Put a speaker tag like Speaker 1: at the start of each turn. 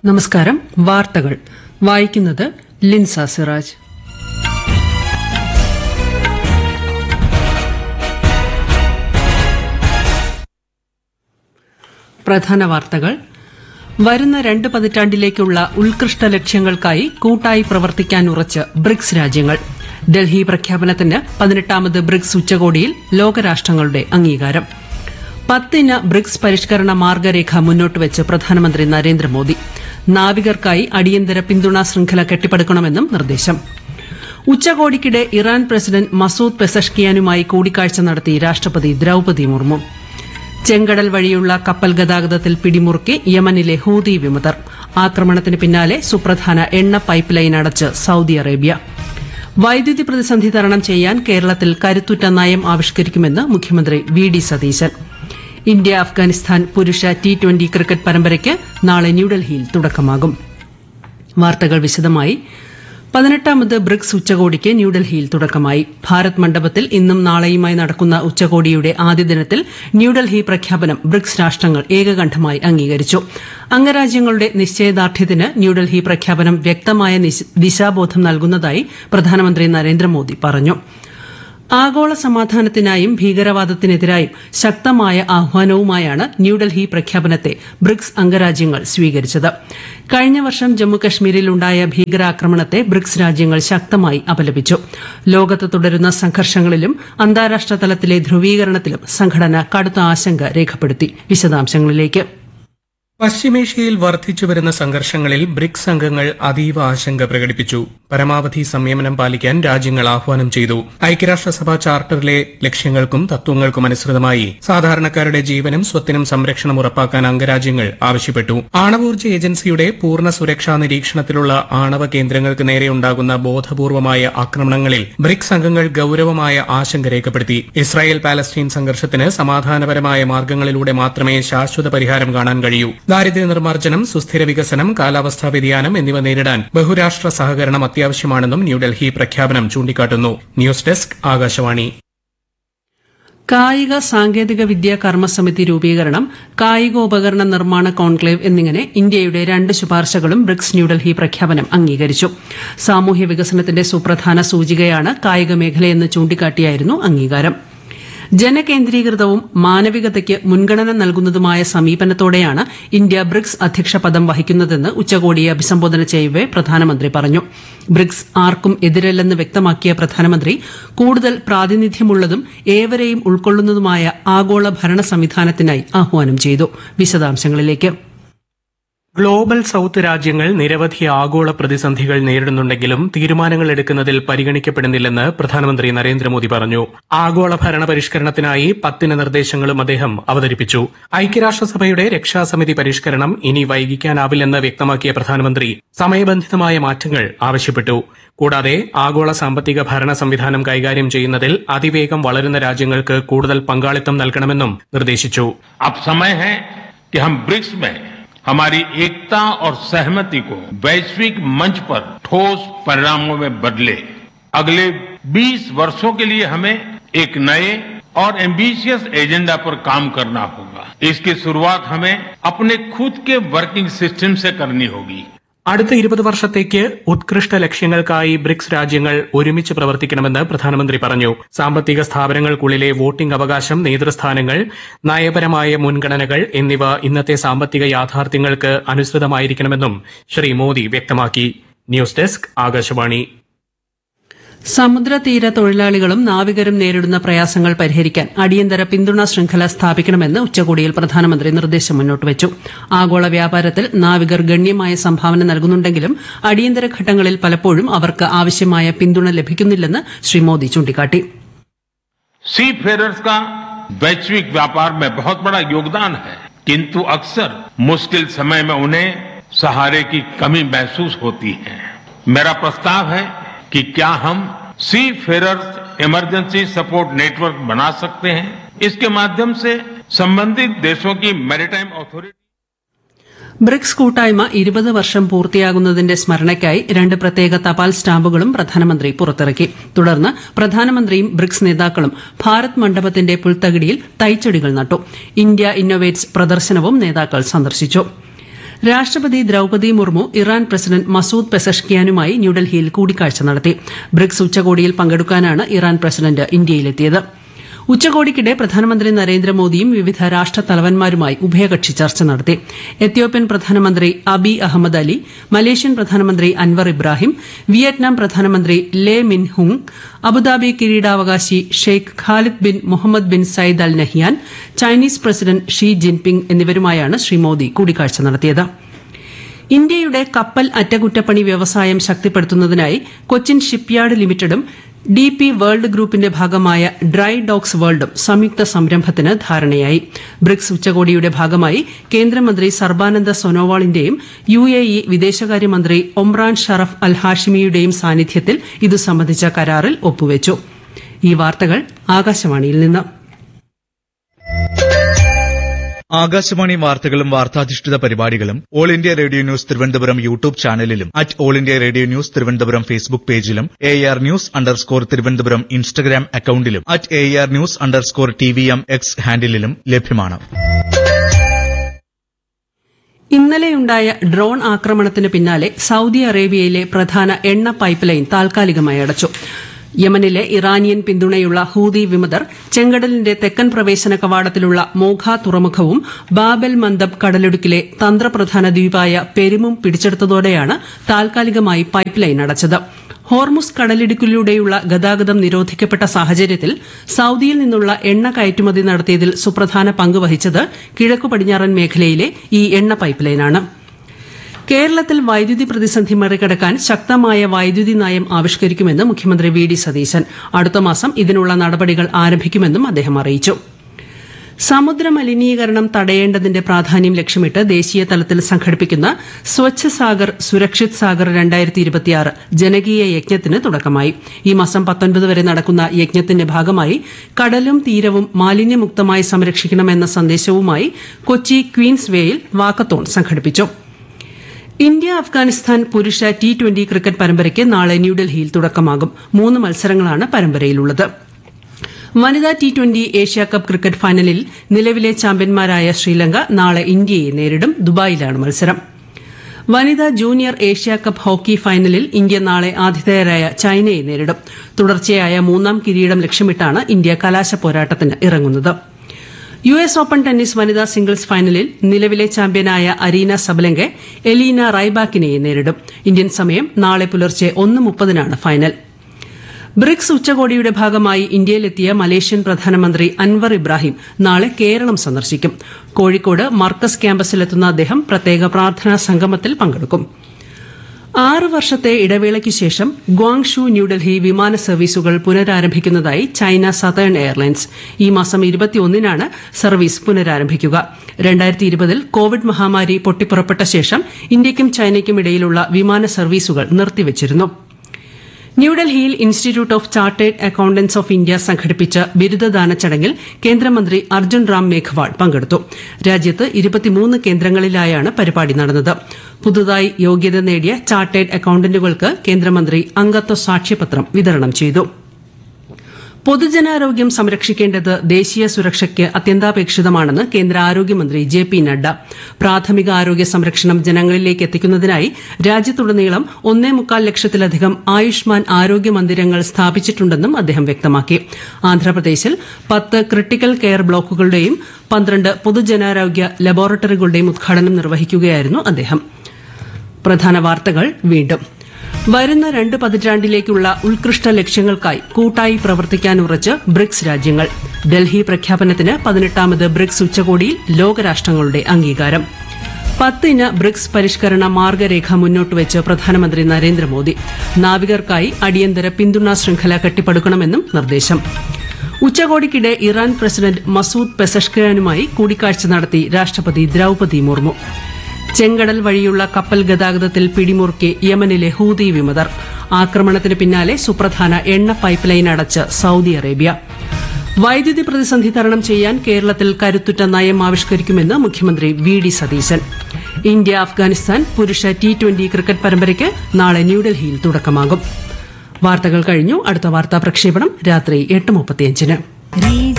Speaker 1: നമസ്കാരം വാർത്തകൾ വായിക്കുന്നത് ലിൻസ സിറാജ് പ്രധാന വാർത്തകൾ വരുന്ന രണ്ട് പതിറ്റാണ്ടിലേക്കുള്ള ഉത്കൃഷ്ട ലക്ഷ്യങ്ങൾക്കായി കൂട്ടായി പ്രവർത്തിക്കാൻ ഉറച്ച് ബ്രിക്സ് രാജ്യങ്ങൾ ഡൽഹി പ്രഖ്യാപനത്തിന് പതിനെട്ടാമത് ബ്രിക്സ് ഉച്ചകോടിയിൽ ലോകരാഷ്ട്രങ്ങളുടെ അംഗീകാരം പത്തിന ബ്രിക്സ് പരിഷ്കരണ മാർഗരേഖ മുന്നോട്ട് വെച്ച് പ്രധാനമന്ത്രി നരേന്ദ്രമോദി നാവികർക്കായി അടിയന്തര പിന്തുണാ ശൃംഖല കെട്ടിപ്പടുക്കണമെന്നും നിർദ്ദേശം ഉച്ചകോടിക്കിടെ ഇറാൻ പ്രസിഡന്റ് മസൂദ് പെസഷ്കിയാനുമായി കൂടിക്കാഴ്ച നടത്തി രാഷ്ട്രപതി ദ്രൌപതി മുർമു ചെങ്കടൽ വഴിയുള്ള കപ്പൽ ഗതാഗതത്തിൽ പിടിമുറുക്കി യമനിലെ ഹൂതി വിമതർ ആക്രമണത്തിന് പിന്നാലെ സുപ്രധാന എണ്ണ പൈപ്പ് ലൈൻ അടച്ച് സൌദി അറേബ്യ വൈദ്യുതി പ്രതിസന്ധി തരണം ചെയ്യാൻ കേരളത്തിൽ കരുത്തുറ്റ നയം ആവിഷ്കരിക്കുമെന്ന് മുഖ്യമന്ത്രി V D Satheesan India Afghanistan പുരുഷ ടി ട്വന്റി ക്രിക്കറ്റ് പരമ്പരയ്ക്ക് നാളെ ന്യൂഡൽഹിയിൽ തുടക്കമാകും വാർത്തകൾ വിശദമായി പതിനെട്ടാമത് ബ്രിക്സ് ഉച്ചകോടിക്ക് ന്യൂഡൽഹിയിൽ തുടക്കമായി ഭാരത് മണ്ഡപത്തിൽ ഇന്നും നാളെയുമായി നടക്കുന്ന ഉച്ചകോടിയുടെ ആദ്യ ദിനത്തിൽ ന്യൂഡൽഹി പ്രഖ്യാപനം ബ്രിക്സ് രാഷ്ട്രങ്ങൾ ഏകകണ്ഠമായി അംഗീകരിച്ചു അംഗരാജ്യങ്ങളുടെ നിശ്ചയദാർഢ്യത്തിന് ന്യൂഡൽഹി പ്രഖ്യാപനം വ്യക്തമായ നിശ- ദിശാബോധം നൽകുന്നതായി പ്രധാനമന്ത്രി നരേന്ദ്രമോദി പറഞ്ഞു ആഗോള സമാധാനത്തിനായും ഭീകരവാദത്തിനെതിരായും ശക്തമായ ആഹ്വാനവുമായാണ് ന്യൂഡൽഹി പ്രഖ്യാപനത്തെ ബ്രിക്സ് അംഗരാജ്യങ്ങൾ സ്വീകരിച്ചത് കഴിഞ്ഞ വർഷം ജമ്മുകശ്മീരിലുണ്ടായ ഭീകരാക്രമണത്തെ ബ്രിക്സ് രാജ്യങ്ങൾ ശക്തമായി അപലപിച്ചു ലോകത്ത് തുടരുന്ന സംഘർഷങ്ങളിലും അന്താരാഷ്ട്ര തലത്തിലെ ധ്രുവീകരണത്തിലും സംഘടന കടുത്ത ആശങ്ക രേഖപ്പെടുത്തി വിശദാംശങ്ങളിലേക്ക്
Speaker 2: പശ്ചിമേഷ്യയിൽ വർദ്ധിച്ചുവരുന്ന സംഘർഷങ്ങളിൽ ബ്രിക്സ് അംഗങ്ങൾ അതീവ ആശങ്ക പ്രകടിപ്പിച്ചു പരമാവധി സംയമനം പാലിക്കാൻ രാജ്യങ്ങൾ ആഹ്വാനം ചെയ്തു ഐക്യരാഷ്ട്രസഭ ചാർട്ടറിലെ ലക്ഷ്യങ്ങൾക്കും തത്വങ്ങൾക്കും അനുസൃതമായി സാധാരണക്കാരുടെ ജീവനും സ്വത്തിനും സംരക്ഷണം ഉറപ്പാക്കാൻ അംഗരാജ്യങ്ങൾ ആവശ്യപ്പെട്ടു ആണവോർജ്ജ ഏജൻസിയുടെ പൂർണ്ണ സുരക്ഷാ നിരീക്ഷണത്തിലുള്ള ആണവ കേന്ദ്രങ്ങൾക്ക് നേരെയുണ്ടാകുന്ന ബോധപൂർവമായ ആക്രമണങ്ങളിൽ ബ്രിക്സ് അംഗങ്ങൾ ഗൌരവമായ ആശങ്ക രേഖപ്പെടുത്തി ഇസ്രായേൽ പാലസ്തീൻ സംഘർഷത്തിന് സമാധാനപരമായ മാർഗങ്ങളിലൂടെ മാത്രമേ ശാശ്വത പരിഹാരം കാണാൻ കഴിയൂ ദാരിദ്ര്യ നിർമ്മാർജ്ജനം സുസ്ഥിര വികസനം കാലാവസ്ഥാ വ്യതിയാനം എന്നിവ നേരിടാൻ ബഹുരാഷ്ട്ര സഹകരണം അത്യാവശ്യമാണെന്നും ന്യൂഡൽഹി പ്രഖ്യാപനം ചൂണ്ടിക്കാട്ടുന്നു ന്യൂസ് ഡെസ്ക് ആകാശവാണി
Speaker 1: കായിക സാങ്കേതിക വിദ്യ കർമ്മസമിതി രൂപീകരണം കായികോപകരണ നിർമ്മാണ കോൺക്ലേവ് എന്നിങ്ങനെ ഇന്ത്യയുടെ രണ്ട് ശുപാർശകളും ബ്രിക്സ് ന്യൂഡൽഹി പ്രഖ്യാപനം അംഗീകരിച്ചു സാമൂഹ്യ വികസനത്തിന്റെ സുപ്രധാന സൂചികയാണ് കായിക മേഖലയെന്ന് ചൂണ്ടിക്കാട്ടിയായിരുന്നു അംഗീകാരം ജനകേന്ദ്രീകൃതവും മാനവികതയ്ക്ക് മുൻഗണന നൽകുന്നതുമായ സമീപനത്തോടെയാണ് ഇന്ത്യ ബ്രിക്സ് അധ്യക്ഷ പദം വഹിക്കുന്നതെന്ന് ഉച്ചകോടിയെ അഭിസംബോധന ചെയ്യവെ പ്രധാനമന്ത്രി പറഞ്ഞു ബ്രിക്സ് ആർക്കും എതിരല്ലെന്ന് വ്യക്തമാക്കിയ പ്രധാനമന്ത്രി കൂടുതൽ പ്രാതിനിധ്യമുള്ളതും ഏവരെയും ഉൾക്കൊള്ളുന്നതുമായ ആഗോള ഭരണ സംവിധാനത്തിനായി ആഹ്വാനം ചെയ്തു വിശദാംശങ്ങളിലേക്ക്
Speaker 2: ഗ്ലോബൽ സൌത്ത് രാജ്യങ്ങൾ നിരവധി ആഗോള പ്രതിസന്ധികൾ നേരിടുന്നുണ്ടെങ്കിലും തീരുമാനങ്ങൾ എടുക്കുന്നതിൽ പരിഗണിക്കപ്പെടുന്നില്ലെന്ന് പ്രധാനമന്ത്രി നരേന്ദ്രമോദി പറഞ്ഞു ആഗോള ഭരണ പരിഷ്കരണത്തിനായി പത്തിന് നിർദ്ദേശങ്ങളും അദ്ദേഹം അവതരിപ്പിച്ചു ഐക്യരാഷ്ട്രസഭയുടെ രക്ഷാസമിതി പരിഷ്കരണം ഇനി വൈകിക്കാനാവില്ലെന്ന് വ്യക്തമാക്കിയ പ്രധാനമന്ത്രി സമയബന്ധിതമായ മാറ്റങ്ങൾ ആവശ്യപ്പെട്ടു കൂടാതെ ആഗോള സാമ്പത്തിക ഭരണ സംവിധാനം കൈകാര്യം ചെയ്യുന്നതിൽ അതിവേഗം വളരുന്ന രാജ്യങ്ങൾക്ക് കൂടുതൽ പങ്കാളിത്തം നൽകണമെന്നും നിർദ്ദേശിച്ചു
Speaker 3: अब समय है कि हम ब्रिक्स में हमारी एकता और सहमति को वैश्विक मंच पर ठोस परिणामों में बदले अगले 20 वर्षों के लिए हमें एक नए और एम्बिशियस एजेंडा पर काम करना होगा इसकी शुरुआत हमें अपने खुद के वर्किंग सिस्टम से करनी होगी
Speaker 2: അടുത്ത ഇരുപത് വർഷത്തേക്ക് ഉത്കൃഷ്ട ലക്ഷ്യങ്ങൾക്കായി ബ്രിക്സ് രാജ്യങ്ങൾ ഒരുമിച്ച് പ്രവർത്തിക്കണമെന്ന് പ്രധാനമന്ത്രി പറഞ്ഞു സാമ്പത്തിക സ്ഥാപനങ്ങൾക്കുള്ളിലെ വോട്ടിംഗ് അവകാശം നേതൃസ്ഥാനങ്ങൾ നയപരമായ മുൻഗണനകൾ എന്നിവ ഇന്നത്തെ സാമ്പത്തിക യാഥാർത്ഥ്യങ്ങൾക്ക് അനുസൃതമായിരിക്കണമെന്നും ശ്രീ മോദി വ്യക്തമാക്കി ന്യൂസ് ഡെസ്ക് ആകാശവാണി
Speaker 1: സമുദ്രതീര തൊഴിലാളികളും നാവികരും നേരിടുന്ന പ്രയാസങ്ങൾ പരിഹരിക്കാൻ അടിയന്തര പിന്തുണാ ശൃംഖല സ്ഥാപിക്കണമെന്ന് ഉച്ചകോടിയിൽ പ്രധാനമന്ത്രി നിർദ്ദേശം മുന്നോട്ട് വെച്ചു ആഗോള വ്യാപാരത്തിൽ നാവികർ ഗണ്യമായ സംഭാവന നൽകുന്നുണ്ടെങ്കിലും അടിയന്തര ഘട്ടങ്ങളിൽ പലപ്പോഴും അവർക്ക് ആവശ്യമായ പിന്തുണ ലഭിക്കുന്നില്ലെന്ന് ശ്രീ മോദി ചൂണ്ടിക്കാട്ടി
Speaker 3: सी फेरर्स का वैश्विक व्यापार में बहुत बड़ा योगदान है किंतु अक्सर मुश्किल समय में उन्हें सहारे की कमी महसूस होती है मेरा प्रस्ताव है कि क्या हम seafarers emergency support network बना सकते हैं इसके माध्यम से संबंधित देशों की मैरिटाइम अथॉरिटी
Speaker 1: ബ്രിക്സ് കൂട്ടായ്മ ഇരുപത് വർഷം പൂർത്തിയാകുന്നതിന്റെ സ്മരണയ്ക്കായി രണ്ട് പ്രത്യേക തപാൽ സ്റ്റാമ്പുകളും പ്രധാനമന്ത്രി പുറത്തിറക്കി തുടർന്ന് പ്രധാനമന്ത്രിയും ബ്രിക്സ് നേതാക്കളും ഭാരത് മണ്ഡപത്തിന്റെ പുൽത്തകിടിയിൽ തൈച്ചെടികൾ നട്ടു ഇന്ത്യ ഇന്നൊവേറ്റ്സ് പ്രദർശനവും നേതാക്കൾ സന്ദർശിച്ചു രാഷ്ട്രപതി Droupadi Murmu Iran president Masoud പെസഷ്കിയാനുമായി ന്യൂഡൽഹിയിൽ കൂടിക്കാഴ്ച നടത്തി ബ്രിക്സ് ഉച്ചകോടിയിൽ പങ്കെടുക്കാനാണ് ഇറാൻ പ്രസിഡന്റ് ഇന്ത്യയിലെത്തിയത് ഉച്ചകോടിക്കിടെ പ്രധാനമന്ത്രി നരേന്ദ്രമോദിയും വിവിധ രാഷ്ട്രത്തലവന്മാരുമായി ഉഭയകക്ഷി ചർച്ച നടത്തി എത്യോപ്യൻ പ്രധാനമന്ത്രി അബി അഹമ്മദ് അലി മലേഷ്യൻ പ്രധാനമന്ത്രി അൻവർ ഇബ്രാഹിം വിയറ്റ്നാം പ്രധാനമന്ത്രി ലേ മിൻ ഹുങ് അബുദാബി കിരീടാവകാശി Sheikh Khalid bin Mohamed bin Zayed Al Nahyan Chinese president Xi Jinping എന്നിവരുമായാണ് ശ്രീ മോദി കൂടിക്കാഴ്ച നടത്തിയത് ഇന്ത്യയുടെ കപ്പൽ അറ്റകുറ്റപ്പണി വ്യവസായം ശക്തിപ്പെടുത്തുന്നതിനായി കൊച്ചിൻ ഷിപ്പ്യാർഡ് ലിമിറ്റഡും ഡി പി വേൾഡ് ഗ്രൂപ്പിന്റെ ഭാഗമായ ഡ്രൈ ഡോക്സ് വേൾഡും സംയുക്ത സംരംഭത്തിന് ധാരണയായി ബ്രിക്സ് ഉച്ചകോടിയുടെ ഭാഗമായി കേന്ദ്രമന്ത്രി സർബാനന്ദ സോനോവാളിന്റെയും യു എ ഇ വിദേശകാര്യമന്ത്രി ഒമ്രാൻ ഷറഫ് അൽ ഹാഷിമിയുടെയും സാന്നിധ്യത്തിൽ ഇതു സംബന്ധിച്ച കരാറിൽ ഒപ്പുവച്ചു ഈ വാർത്തകൾ ആകാശവാണിയിൽ നിന്ന്
Speaker 4: ആകാശവാണി വാർത്തകളും വാർത്താധിഷ്ഠിത പരിപാടികളും All India Radio News Thiruvananthapuram YouTube ചാനലിലും at All India Radio News Thiruvananthapuram Facebook പേജിലും A R news underscore Thiruvananthapuram Instagram അക്കൌണ്ടിലും at A R news underscore T V M X ഹാൻഡിലും ലഭ്യമാണ്
Speaker 1: ഇന്നലെയുണ്ടായ ഡ്രോൺ ആക്രമണത്തിന് പിന്നാലെ സൌദി അറേബ്യയിലെ പ്രധാന എണ്ണ പൈപ്പ് ലൈൻ താൽക്കാലികമായി അടച്ചു യമനിലെ ഇറാനിയൻ പിന്തുണയുള്ള ഹൂതി വിമതർ ചെങ്കടലിന്റെ തെക്കൻ പ്രവേശന കവാടത്തിലുള്ള മോഖ തുറമുഖവും ബാബൽ മന്ദബ് കടലിടുക്കിലെ തന്ത്രപ്രധാന ദ്വീപായ പെരുമും പിടിച്ചെടുത്തതോടെയാണ് താൽക്കാലികമായി പൈപ്പ് ലൈൻ അടച്ചത് ഹോർമുസ് കടലിടുക്കിലൂടെയുള്ള ഗതാഗതം നിരോധിക്കപ്പെട്ട സാഹചര്യത്തിൽ സൌദിയിൽ നിന്നുള്ള എണ്ണ കയറ്റുമതി നടത്തിയതിൽ സുപ്രധാന പങ്ക് വഹിച്ചത് കിഴക്കു പടിഞ്ഞാറൻ മേഖലയിലെ ഈ എണ്ണ പൈപ്പ് ലൈനാണ് കേരളത്തിൽ വൈദ്യുതി പ്രതിസന്ധി മറികടക്കാൻ ശക്തമായ വൈദ്യുതി നയം ആവിഷ്കരിക്കുമെന്ന് മുഖ്യമന്ത്രി വി ഡി സതീശൻ അടുത്ത മാസം ഇതിനുള്ള നടപടികൾ ആരംഭിക്കുമെന്നും അദ്ദേഹം അറിയിച്ചു സമുദ്ര മലിനീകരണം തടയേണ്ടതിന്റെ പ്രാധാന്യം ലക്ഷ്യമിട്ട് ദേശീയ തലത്തിൽ സംഘടിപ്പിക്കുന്ന സ്വച്ഛ് സാഗർ സുരക്ഷിത് സാഗർ രണ്ടായിരത്തി ഇരുപത്തിയാറ് ജനകീയ യജ്ഞത്തിന് തുടക്കമായി ഈ മാസം പത്തൊൻപത് വരെ നടക്കുന്ന യജ്ഞത്തിന്റെ ഭാഗമായി കടലും തീരവും മാലിന്യമുക്തമായി സംരക്ഷിക്കണമെന്ന സന്ദേശവുമായി കൊച്ചി ക്വീൻസ് വേയിൽ വാക്കത്തോൺ സംഘടിപ്പിച്ചു ഇന്ത്യ അഫ്ഗാനിസ്ഥാൻ പുരുഷ ടി ട്വന്റി ക്രിക്കറ്റ് പരമ്പരയ്ക്ക് നാളെ ന്യൂഡൽഹിയിൽ തുടക്കമാകും മൂന്ന് മത്സരങ്ങളാണ് പരമ്പരയിലുള്ളത് വനിതാ ടി ട്വന്റി ഏഷ്യാകപ്പ് ക്രിക്കറ്റ് ഫൈനലിൽ നിലവിലെ ചാമ്പ്യന്മാരായ ശ്രീലങ്ക നാളെ ഇന്ത്യയെ നേരിടും ദുബായിലാണ് മത്സരം വനിതാ ജൂനിയർ ഏഷ്യാകപ്പ് ഹോക്കി ഫൈനലിൽ ഇന്ത്യ നാളെ ആതിഥേയരായ ചൈനയെ നേരിടും തുടർച്ചയായ മൂന്നാം കിരീടം ലക്ഷ്യമിട്ടാണ് ഇന്ത്യ കലാശ പോരാട്ടത്തിന് ഇറങ്ങുന്നത് യു എസ് ഓപ്പൺ ടെന്നീസ് വനിതാ സിംഗിൾസ് ഫൈനലിൽ നിലവിലെ ചാമ്പ്യനായ അരീന സബലങ്കെ എലീന റൈബാക്കിനെയെ നേരിടും ഇന്ത്യൻ സമയം നാളെ പുലർച്ചെ ഒന്ന് മുപ്പതിനാണ് ഫൈനൽ ബ്രിക്സ് ഉച്ചകോടിയുടെ ഭാഗമായി ഇന്ത്യയിലെത്തിയ മലേഷ്യൻ പ്രധാനമന്ത്രി അൻവർ ഇബ്രാഹിം നാളെ കേരളം സന്ദർശിക്കും കോഴിക്കോട് മർക്കസ് ക്യാമ്പസിലെത്തുന്ന അദ്ദേഹം പ്രത്യേക പ്രാർത്ഥനാ സംഗമത്തിൽ പങ്കെടുക്കും ആറ് വർഷത്തെ ഇടവേളയ്ക്ക് ശേഷം ഗ്വാങ്ഷു ന്യൂഡൽഹി വിമാന സർവീസുകൾ പുനരാരംഭിക്കുന്നതായി ചൈന സതേൺ എയർലൈൻസ് ഈ മാസം ഇരുപത്തിയൊന്നിനാണ് സർവീസ് പുനരാരംഭിക്കുക രണ്ടായിരത്തി ഇരുപതിൽ കോവിഡ് മഹാമാരി പൊട്ടിപ്പുറപ്പെട്ട ശേഷം ഇന്ത്യയ്ക്കും ചൈനയ്ക്കും ഇടയിലുള്ള വിമാന സർവീസുകൾ നിർത്തിവച്ചിരുന്നു ന്യൂഡൽഹിയിൽ institute of chartered accountants of India സംഘടിപ്പിച്ച ബിരുദദാന ചടങ്ങിൽ കേന്ദ്രമന്ത്രി അർജുൻ റാം മേഘ്വാൾ പങ്കെടുത്തു രാജ്യത്ത് ഇരുപത്തിമൂന്ന് കേന്ദ്രങ്ങളിലായാണ് പരിപാടി നടന്നത് പുതുതായി യോഗ്യത നേടിയ ചാർട്ടേഡ് അക്കൌണ്ടന്റുകൾക്ക് കേന്ദ്രമന്ത്രി അംഗത്വ സാക്ഷ്യപത്രം വിതരണം ചെയ്തു പൊതുജനാരോഗ്യം സംരക്ഷിക്കേണ്ടത് ദേശീയ സുരക്ഷയ്ക്ക് അത്യന്താപേക്ഷിതമാണെന്ന് കേന്ദ്ര ആരോഗ്യമന്ത്രി ജെ പി നഡ്ഡ പ്രാഥമിക ആരോഗ്യ സംരക്ഷണം ജനങ്ങളിലേക്ക് എത്തിക്കുന്നതിനായി രാജ്യത്തുടനീളം ഒന്നേ മുക്കാൽ ലക്ഷത്തിലധികം ആയുഷ്മാൻ ആരോഗ്യ മന്ദിരങ്ങൾ സ്ഥാപിച്ചിട്ടുണ്ടെന്നും അദ്ദേഹം വ്യക്തമാക്കി ആന്ധ്രാപ്രദേശിൽ പത്ത് ക്രിട്ടിക്കൽ കെയർ ബ്ലോക്കുകളുടെയും പന്ത്രണ്ട് പൊതുജനാരോഗ്യ ലബോറട്ടറികളുടെയും ഉദ്ഘാടനം നിർവഹിക്കുകയായിരുന്നു അദ്ദേഹം പ്രധാന വാർത്തകൾ വീണ്ടും വരുന്ന രണ്ട് പതിറ്റാണ്ടിലേക്കുള്ള ഉത്കൃഷ്ട ലക്ഷ്യങ്ങൾക്കായി കൂട്ടായി പ്രവർത്തിക്കാനുറച്ച് ബ്രിക്സ് രാജ്യങ്ങൾ ഡൽഹി പ്രഖ്യാപനത്തിന് പതിനെട്ടാമത് ബ്രിക്സ് ഉച്ചകോടിയിൽ ലോകരാഷ്ട്രങ്ങളുടെ അംഗീകാരം പത്തിന ബ്രിക്സ് പരിഷ്കരണ മാർഗരേഖ മുന്നോട്ടുവച്ച് പ്രധാനമന്ത്രി നരേന്ദ്രമോദി നാവികർക്കായി അടിയന്തര പിന്തുണാ ശൃംഖല കെട്ടിപ്പടുക്കണമെന്നും നിർദ്ദേശം ഉച്ചകോടിക്കിടെ ഇറാൻ പ്രസിഡന്റ് മസൂദ് പെസഷ്കിയാനുമായി കൂടിക്കാഴ്ച നടത്തി രാഷ്ട്രപതി ദ്രൌപതി മുർമു ചെങ്കടൽ വഴിയുള്ള കപ്പൽ ഗതാഗതത്തിൽ പിടിമുറുക്കി യമനിലെ ഹൂതി വിമതർ ആക്രമണത്തിന് പിന്നാലെ സുപ്രധാന എണ്ണ പൈപ്പ് ലൈൻ അടച്ച് സൌദി അറേബ്യ വൈദ്യുതി പ്രതിസന്ധി തരണം ചെയ്യാൻ കേരളത്തിൽ കരുത്തുറ്റ നയം ആവിഷ്കരിക്കുമെന്ന് മുഖ്യമന്ത്രി V D Satheesan India Afghanistan പുരുഷ ടി ട്വന്റി ക്രിക്കറ്റ് പരമ്പരയ്ക്ക് നാളെ ന്യൂഡൽഹിയിൽ തുടക്കമാകും വാർത്തകൾ കഴിഞ്ഞു അടുത്ത വാർത്താ പ്രക്ഷേപണം രാത്രി എട്ട് മുപ്പത്തിയഞ്ചിന്